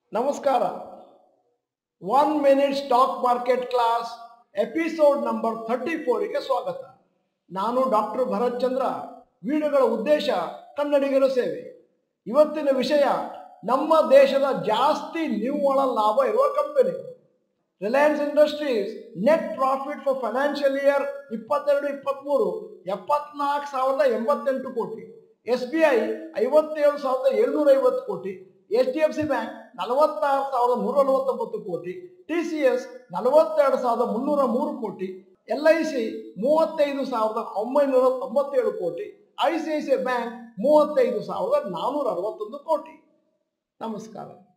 ನಮಸ್ಕಾರ one minute stock market class episode number thirty ಫೋರಿಗೆ ಸ್ವಾಗತ ನಾನು ಡಾಕ್ಟರ್ ಭರತ್ ಚಂದ್ರ ವಿಡಿಯೋಗಳ ಉದ್ದೇಶ ಕನ್ನಡಿಗರ ಸೇವೆ ಇವತ್ತಿನ ವಿಷಯ ನಮ್ಮ ದೇಶದ ಜಾಸ್ತಿ ನಿವ್ವಳ ಲಾಭ ಇರುವ ಕಂಪನಿಗಳು Reliance Industries net profit for financial year ಇಪ್ಪತ್ತೆರಡು ಇಪ್ಪತ್ತ್ಮೂರು ಎಪ್ಪತ್ನಾಲ್ಕು ಸಾವಿರದ ಎಂಬತ್ತೆಂಟು ಕೋಟಿ ಎಸ್ ಬಿ ಐ ಐವತ್ತೇಳು ಸಾವಿರದ ಏಳ್ನೂರ ಐವತ್ತು ಕೋಟಿ H D F C bank ನಲವತ್ತಾರು ಸಾವಿರದ ನೂರ ನಲವತ್ತೊಂಬತ್ತು ಕೋಟಿ ಟಿ ಸಿ ಎಸ್ ನಲವತ್ತೆರಡು ಸಾವಿರದ ಮುನ್ನೂರ ಮೂರು ಕೋಟಿ ಎಲ್ ಐ ಸಿ ಮೂವತ್ತೈದು ಸಾವಿರದ ಒಂಬೈನೂರ ತೊಂಬತ್ತೇಳು ಕೋಟಿ I C I C I bank ಮೂವತ್ತೈದು ಸಾವಿರದ ನಾನ್ನೂರ ಅರವತ್ತೊಂದು ಕೋಟಿ ನಮಸ್ಕಾರ